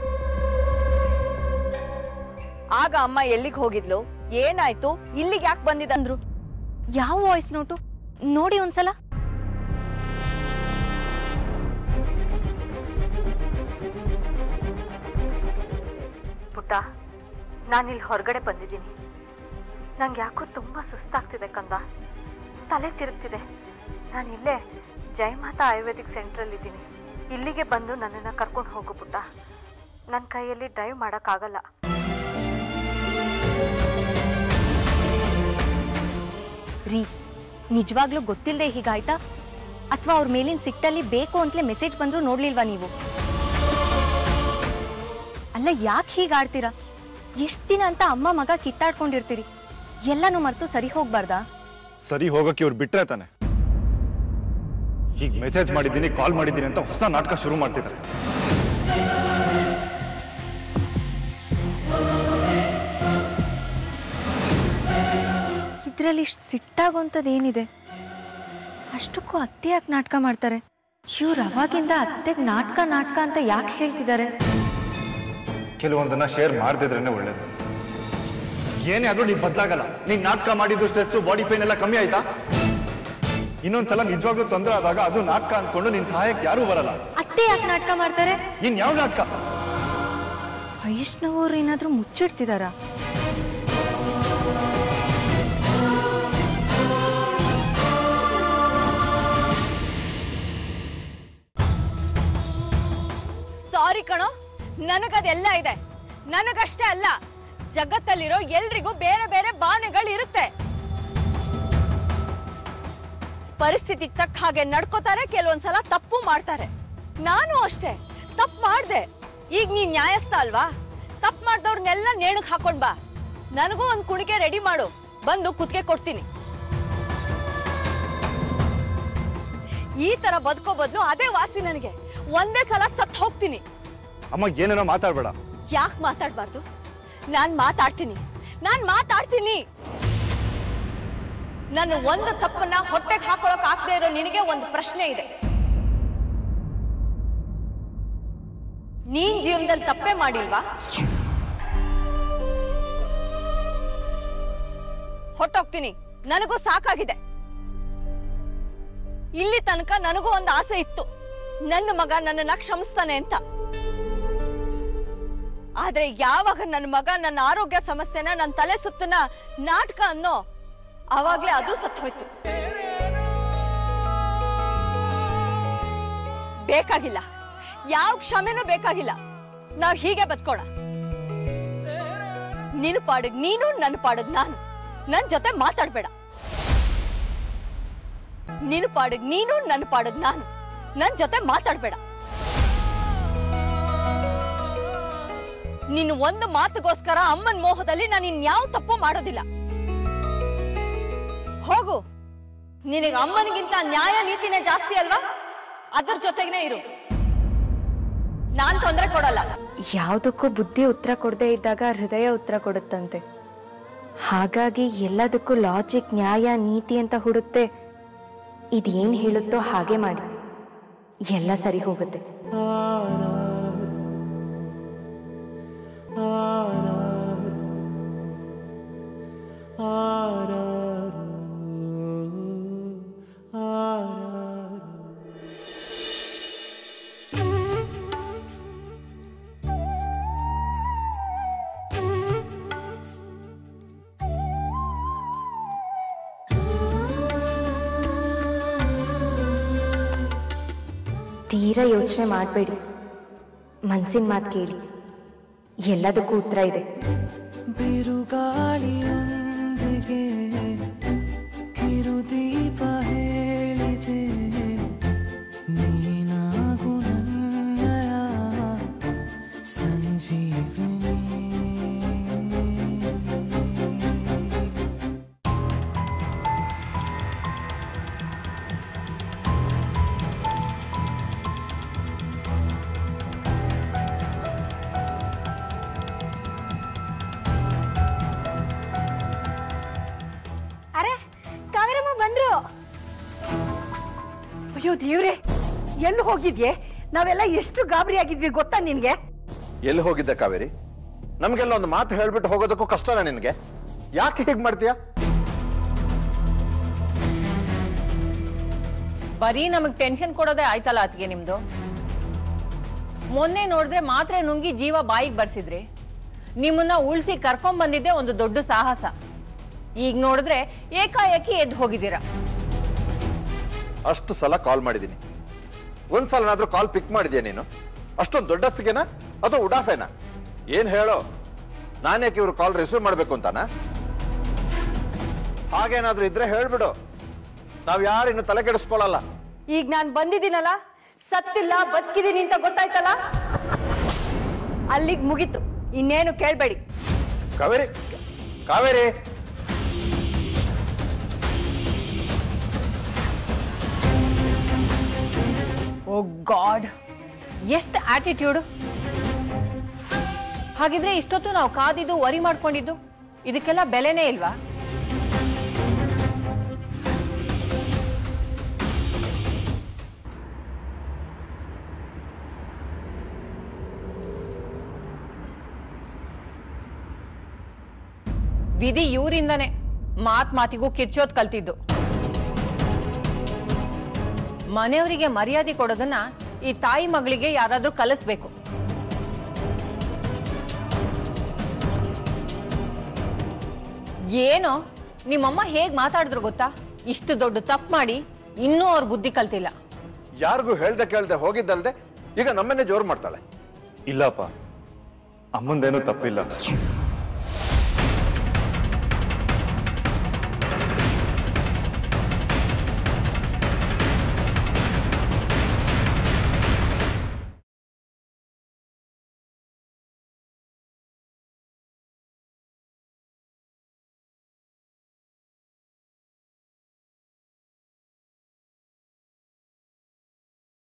ಆಗ ಅಮ್ಮ ಎಲ್ಲಿಗೆ ಹೋಗಿದ್ಲು ಏನಾಯ್ತು ಇಲ್ಲಿಗೆ ಯಾಕೆ ಬಂದಿದಂದ್ರು ಯಾವ ವಾಯ್ಸ್ ನೋಟು ನೋಡಿ ಒಂದ್ಸಲ ಪುಟ್ಟ ನಾನಿಲ್ಲಿ ಹೊರಗಡೆ ಬಂದಿದ್ದೀನಿ ನಂಗೆ ಯಾಕೋ ತುಂಬ ಸುಸ್ತಾಗ್ತಿದೆ ಕಂದ ತಲೆ ತಿರುಗ್ತಿದೆ ನಾನು ಇಲ್ಲೇ ಜಯಮಾತಾ ಆಯುರ್ವೇದಿಕ್ ಸೆಂಟ್ರಲ್ಲಿದ್ದೀನಿ ಇಲ್ಲಿಗೆ ಬಂದು ನನ್ನನ್ನು ಕರ್ಕೊಂಡು ಹೋಗು ಪುಟ್ಟ ನನ್ನ ಕೈಯಲ್ಲಿ ಡ್ರೈವ್ ಮಾಡೋಕ್ಕಾಗಲ್ಲ ರೀ ನಿಜವಾಗ್ಲೂ ಗೊತ್ತಿಲ್ಲದೆ ಹೀಗಾಯ್ತಾ ಅಥವಾ ಅವ್ರ ಮೇಲಿನ ಸಿಟ್ಟಲ್ಲಿ ಬೇಕು ಅಂತಲೇ ಮೆಸೇಜ್ ಬಂದ್ರು ನೋಡ್ಲಿಲ್ವಾ ನೀವು ಅಲ್ಲ ಯಾಕೆ ಹೀಗಾಡ್ತೀರಾ ಎಷ್ಟ್ ದಿನ ಅಂತ ಅಮ್ಮ ಮಗ ಕಿತ್ತಾಡ್ಕೊಂಡಿರ್ತೀರಿ ಎಲ್ಲನೂ ಮರ್ತು ಸರಿ ಹೋಗ್ಬಾರ್ದಾ ಸರಿ ಹೋಗಕ್ಕೆ ಇವ್ರು ಬಿಟ್ರೆ ತಾನೆ ಈಗ ಮೆಸೇಜ್ ಮಾಡಿದ್ದೀನಿ ಕಾಲ್ ಮಾಡಿದ್ದೀನಿ ಅಂತ ಹೊಸ ನಾಟಕ ಶುರು ಮಾಡ್ತಿದ್ದಾರೆ ಇದ್ರಲ್ಲಿ ಇಷ್ಟು ಸಿಟ್ಟಾಗೋಂಥದ್ದು ಏನಿದೆ ಅಷ್ಟಕ್ಕೂ ಅತ್ತೆ ಯಾಕೆ ನಾಟಕ ಮಾಡ್ತಾರೆ ಇವ್ರು ಅವಾಗಿಂದ ಅತ್ತೆಗೆ ನಾಟಕ ನಾಟಕ ಅಂತ ಯಾಕೆ ಹೇಳ್ತಿದ್ದಾರೆ ಕೆಲವೊಂದನ್ನ ಶೇರ್ ಮಾಡ್ದಿದ್ರೇನೆ ಒಳ್ಳೇದು ಏನೇ ಆದ್ರೂ ನೀನ್ ಬದಲಾಗಲ್ಲ ನೀನ್ ನಾಟಕ ಮಾಡಿದ್ದು ಸ್ಟ್ರೆಸ್ ಬಾಡಿ ಪೇನ್ ಎಲ್ಲ ಕಮ್ಮಿ ಆಯ್ತಾ ಇನ್ನೊಂದ್ಸಲ ನಿಜವಾಗ್ಲೂ ತೊಂದರೆ ಆದಾಗ ಅದು ನಾಟಕ ಅನ್ಕೊಂಡು ನಿನ್ ಸಹಾಯಕ್ಕೆ ಯಾರೂ ಬರಲ್ಲ ಅತ್ತೆ ಯಾಕೆ ನಾಟಕ ಮಾಡ್ತಾರೆ ಇನ್ ಯಾವ ನಾಟಕ ವೈಷ್ಣವರು ಏನಾದ್ರೂ ಮುಚ್ಚಿಡ್ತಿದಾರಾ ಸಾರಿ ಕಣೋ ನನಗದೆಲ್ಲ ಇದೆ ನನಗಷ್ಟೇ ಅಲ್ಲ ಜಗತ್ತಲ್ಲಿರೋ ಎಲ್ರಿಗೂ ಬೇರೆ ಬೇರೆ ಭಾವನೆಗಳು ಇರುತ್ತೆ ಪರಿಸ್ಥಿತಿಗೆ ತಕ್ಕ ಹಾಗೆ ನಡ್ಕೋತಾರೆ ಕೆಲವೊಂದ್ಸಲ ತಪ್ಪು ಮಾಡ್ತಾರೆ ನಾನು ಅಷ್ಟೇ ತಪ್ಪು ಮಾಡ್ದೆ ಈಗ ನೀನ್ ನ್ಯಾಯಸ್ಥ ಅಲ್ವಾ ತಪ್ಪು ಮಾಡ್ದವ್ರನ್ನೆಲ್ಲ ನೇಣಗ್ ಹಾಕೊಂಡ್ ಬಾ ನನಗೂ ಒಂದ್ ಕುಣಿಕೆ ರೆಡಿ ಮಾಡು ಬಂದು ಕುತ್ಕೆ ಕೊಡ್ತೀನಿ ಈ ತರ ಬದುಕೋ ಬದಲು ಅದೇ ವಾಸಿ ನನಗೆ ಒಂದೇ ಸಲ ಸತ್ ಹೋಗ್ತೀನಿ ಅಮ್ಮ ಏನೇನೋ ಮಾತಾಡ್ಬೇಡ ಯಾಕೆ ಮಾತಾಡ್ಬಾರ್ದು ನಾನ್ ಮಾತಾಡ್ತೀನಿ ನಾನ್ ಮಾತಾಡ್ತೀನಿ ನನ್ನ ಒಂದು ತಪ್ಪನ್ನ ಹೊಟ್ಟೆಗೆ ಹಾಕೊಳಕ್ ಆಗದೆ ಇರೋ ನಿನಗೆ ಒಂದು ಪ್ರಶ್ನೆ ಇದೆ ನೀನ್ ಜೀವನದಲ್ಲಿ ತಪ್ಪೇ ಮಾಡಿಲ್ವಾ ಹೊಟ್ಟೋಗ್ತೀನಿ ನನಗೂ ಸಾಕಾಗಿದೆ ಇಲ್ಲಿ ತನಕ ನನಗೂ ಒಂದು ಆಸೆ ಇತ್ತು ನನ್ನ ಮಗ ನನ್ನನ್ನ ಕ್ಷಮಿಸ್ತಾನೆ ಅಂತ ಆದ್ರೆ ಯಾವಾಗ ನನ್ನ ಮಗ ನನ್ನ ಆರೋಗ್ಯ ಸಮಸ್ಯೆನ ನನ್ನ ತಲೆ ಸುತ್ತನ ನಾಟಕ ಅನ್ನೋ ಅವಾಗ್ಲೇ ಅದು ಸತ್ತು ಹೋಯ್ತು ಬೇಕಾಗಿಲ್ಲ ಯಾವ ಕ್ಷಮೆನೂ ಬೇಕಾಗಿಲ್ಲ ನಾವ್ ಹೀಗೆ ಬದ್ಕೋಣ ನಿನ್ ಪಾಡಿಗ್ ನೀನು ನನ್ನ ಪಾಡಿಗ್ ನಾನು ನನ್ ಜೊತೆ ಮಾತಾಡ್ಬೇಡ ನಿನ್ ಪಾಡಿಗ್ ನೀನು ನನ್ನ ಪಾಡಿಗ್ ನಾನು ನನ್ ಜೊತೆ ಮಾತಾಡ್ಬೇಡ ನೀನು ಒಂದು ಮಾತುಗೋಸ್ಕರ ಅಮ್ಮನ್ ಮೋಹದಲ್ಲಿ ನಾನು ಇನ್ಯಾವ ತಪ್ಪು ಮಾಡೋದಿಲ್ಲ ಹೋಗು ನಿನಗೆ ಅಮ್ಮನಿಗಿಂತ ನ್ಯಾಯ ನೀತಿನೇ ಜಾಸ್ತಿ ಅಲ್ವಾ ಅದ್ರ ಜೊತೆಗೇ ಇರು ನಾನ್ ತೊಂದರೆ ಕೊಡಲ್ಲ ಯಾವುದಕ್ಕೂ ಬುದ್ಧಿ ಉತ್ತರ ಕೊಡದೇ ಇದ್ದಾಗ ಹೃದಯ ಉತ್ತರ ಕೊಡುತ್ತಂತೆ ಹಾಗಾಗಿ ಎಲ್ಲದಕ್ಕೂ ಲಾಜಿಕ್ ನ್ಯಾಯ ನೀತಿ ಅಂತ ಹುಡುಕ್ತೆ ಇದೇನು ಹೇಳುತ್ತೋ ಹಾಗೆ ಮಾಡಿ ಎಲ್ಲ ಸರಿ ಹೋಗುತ್ತೆ ತೀರಾ ಯೋಚನೆ ಮಾಡಬೇಡಿ ಮನ್ಸಿನ ಮಾತು ಕೇಳಿ ಎಲ್ಲದಕ್ಕೂ ಉತ್ತರ ಇದೆ ಬಿರುಗಾಳಿಯೊಂದಿಗೆ ಕಿರುದೀಪ ಹೇಳಿದೆ ನೀನಾಗು ನನ್ನಯ ಸಂಜೀವಿನಿ ಅರೆ ಕಾವೇರಮ್ಮ ಬಂದ್ರು ಅಯ್ಯೋ ದೇವ್ರೆ ಎಲ್ಲಿ ಹೋಗಿದ್ಯೆ ನಾವೆಲ್ಲ ಎಷ್ಟು ಗಾಬರಿ ಆಗಿದ್ವಿ ಗೊತ್ತಾ ನಿನ್ಗೆ ಎಲ್ಲಿ ಹೋಗಿದ್ದೆ ಕಾವೇರಿ ನಮ್ಗೆಲ್ಲ ಒಂದು ಮಾತು ಹೇಳ್ಬಿಟ್ಟು ಹೋಗೋದಕ್ಕೂ ಕಷ್ಟನಾ ನಿನ್ಗೆ ಯಾಕೆ ಹೀಗೆ ಮಾಡ್ತೀಯಾ ಬರೀ ನಮಗ್ ಟೆನ್ಷನ್ ಕೊಡೋದೇ ಆಯ್ತಲ್ಲ ಅತ್ಗೆ ನಿಮ್ದು ಮೊನ್ನೆ ನೋಡಿದ್ರೆ ಮಾತ್ರೆ ನುಂಗಿ ಜೀವ ಬಾಯಿಗೆ ಬರ್ಸಿದ್ರಿ ನಿಮ್ಮನ್ನ ಉಳಿಸಿ ಕರ್ಕೊಂಡ್ ಬಂದಿದ್ದೆ ಒಂದು ದೊಡ್ಡ ಸಾಹಸ ಈಗ ನೋಡಿದ್ರೆ ಏಕಾಏಕಿ ಎದ್ದು ಹೋಗಿದ್ದೀರಾ ಅಷ್ಟು ಸಲ ಕಾಲ್ ಮಾಡಿದ್ದೀನಿ ಒಂದ್ಸಲನಾದ್ರೂ ಕಾಲ್ ಪಿಕ್ ಮಾಡಿದ್ಯಾ ನೀನು ಅಷ್ಟೊಂದು ದೊಡ್ಡಸ್ತಿಗೆನಾ ಅದು ಉಡಾಫೆನಾ ಏನ್ ಹೇಳೋ ನಾನ್ಯಾಕೆ ಇವ್ರು ಕಾಲ್ ರಿಸೀವ್ ಮಾಡ್ಬೇಕು ಅಂತಾನ ಹಾಗೇನಾದ್ರೂ ಇದ್ರೆ ಹೇಳ್ಬಿಡು ನಾವ್ ಯಾರು ಇನ್ನು ತಲೆ ಕೆಡಿಸ್ಕೊಳ್ಳಲ್ಲ ಈಗ ನಾನ್ ಬಂದಿದ್ದೀನಲ್ಲ ಸತ್ತಿಲ್ಲ ಬದುಕಿದ್ದೀನಿ ಅಂತ ಗೊತ್ತಾಯ್ತಲ್ಲ ಅಲ್ಲಿಗ್ ಮುಗೀತು ಇನ್ನೇನು ಕೇಳ್ಬೇಡಿ ಕಾವೇರಿ ಕಾವೇರಿ ಓ ಗಾಡ್ ಎಷ್ಟು ಆಟಿಟ್ಯೂಡ್ ಹಾಗಿದ್ರೆ ಇಷ್ಟೊತ್ತು ನಾವು ಕಾದಿದ್ದು ವರಿ ಮಾಡ್ಕೊಂಡಿದ್ದು ಇದಕ್ಕೆಲ್ಲ ಬೆಲೆನೇ ಇಲ್ವಾ ವಿಧಿ ಇವರಿಂದನೇ ಮಾತ್ ಮಾತಿಗೂ ಕಿರ್ಚೋದ್ ಕಲ್ತಿದ್ದು ಮನೆಯವರಿಗೆ ಮರ್ಯಾದೆ ಕೊಡೋದನ್ನ ಈ ತಾಯಿ ಮಗಳಿಗೆ ಯಾರಾದ್ರೂ ಕಲಿಸ್ಬೇಕು ಏನೋ ನಿಮ್ಮಮ್ಮ ಹೇಗ್ ಮಾತಾಡಿದ್ರು ಗೊತ್ತಾ ಇಷ್ಟು ದೊಡ್ಡ ತಪ್ಪು ಮಾಡಿ ಇನ್ನೂ ಅವ್ರ ಬುದ್ಧಿ ಕಲ್ತಿಲ್ಲ ಯಾರಿಗೂ ಹೇಳ್ದೆ ಕೇಳ್ದೆ ಹೋಗಿದ್ದಲ್ದೆ ಈಗ ನಮ್ಮನ್ನೇ ಜೋರು ಮಾಡ್ತಾಳೆ ಇಲ್ಲಪ್ಪ ಅಮ್ಮಂದೇನು ತಪ್ಪಿಲ್ಲ